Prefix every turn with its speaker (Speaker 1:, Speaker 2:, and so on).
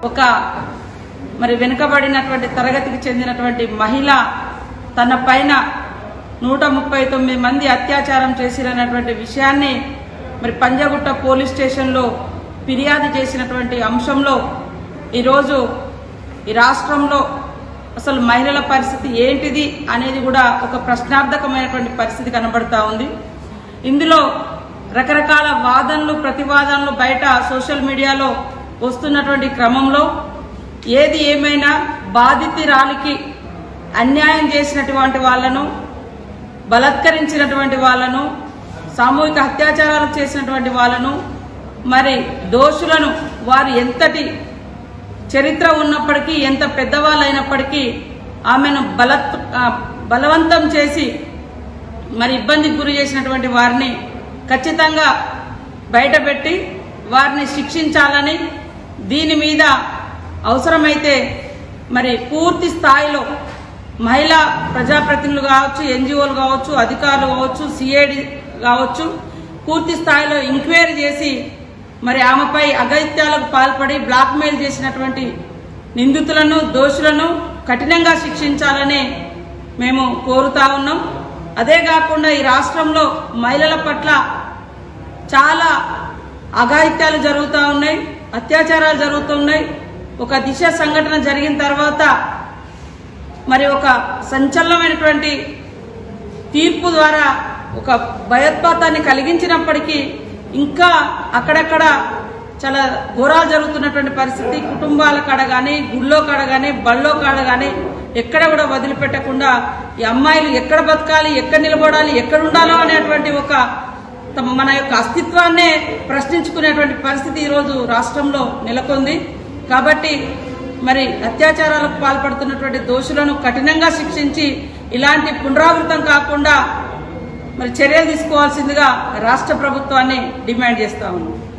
Speaker 1: ఒక మరి వెనుకబడినటువంటి తరగతికి చెందినటువంటి మహిళ తన పైన నూట ముప్పై తొమ్మిది మంది అత్యాచారం చేసిరన్నటువంటి విషయాన్ని మరి పంజగుట్ట పోలీస్ స్టేషన్లో ఫిర్యాదు చేసినటువంటి అంశంలో ఈరోజు ఈ రాష్ట్రంలో అసలు మహిళల పరిస్థితి ఏంటిది అనేది కూడా ఒక ప్రశ్నార్థకమైనటువంటి పరిస్థితి కనబడతా ఉంది ఇందులో రకరకాల వాదనలు ప్రతివాదనలు బయట సోషల్ మీడియాలో వస్తున్నటువంటి క్రమంలో ఏది ఏమైనా బాధితురాలికి అన్యాయం చేసినటువంటి వాళ్ళను బలత్కరించినటువంటి వాళ్ళను సామూహిక అత్యాచారాలు చేసినటువంటి వాళ్ళను మరి దోషులను వారు ఎంతటి చరిత్ర ఉన్నప్పటికీ ఎంత పెద్దవాళ్ళు అయినప్పటికీ ఆమెను బలత్ ఆ, బలవంతం చేసి మరి ఇబ్బందికి గురి చేసినటువంటి వారిని ఖచ్చితంగా బయటపెట్టి వారిని శిక్షించాలని దీని మీద అవసరమైతే మరి పూర్తి స్థాయిలో మహిళా ప్రజాప్రతినిధులు కావచ్చు ఎన్జిఓలు కావచ్చు అధికారులు కావచ్చు సిఐడి కావచ్చు పూర్తి స్థాయిలో ఎంక్వైరీ చేసి మరి ఆమెపై అగత్యాలకు పాల్పడి బ్లాక్మెయిల్ చేసినటువంటి నిందితులను దోషులను కఠినంగా శిక్షించాలని మేము కోరుతా ఉన్నాం అదే కాకుండా ఈ రాష్ట్రంలో మహిళల పట్ల చాలా అఘాయిత్యాలు జరుగుతూ ఉన్నాయి అత్యాచారాలు జరుగుతున్నాయి ఒక దిశ సంఘటన జరిగిన తర్వాత మరి ఒక సంచలనమైనటువంటి తీర్పు ద్వారా ఒక భయోత్పాతాన్ని కలిగించినప్పటికీ ఇంకా అక్కడక్కడ చాలా ఘోరాలు జరుగుతున్నటువంటి పరిస్థితి కుటుంబాల కాడ కానీ గుళ్ళో కాడ కానీ బళ్ళో కాడ కానీ ఎక్కడ కూడా వదిలిపెట్టకుండా ఈ అమ్మాయిలు ఎక్కడ బతకాలి ఎక్కడ నిలబడాలి ఎక్కడ ఉండాలో అనేటువంటి ఒక తమ మన యొక్క అస్తిత్వాన్నే ప్రశ్నించుకునేటువంటి పరిస్థితి ఈరోజు రాష్ట్రంలో నెలకొంది కాబట్టి మరి అత్యాచారాలకు పాల్పడుతున్నటువంటి దోషులను కఠినంగా శిక్షించి ఇలాంటి పునరావృతం కాకుండా మరి చర్యలు తీసుకోవాల్సిందిగా రాష్ట్ర ప్రభుత్వాన్ని డిమాండ్ చేస్తా ఉన్నాం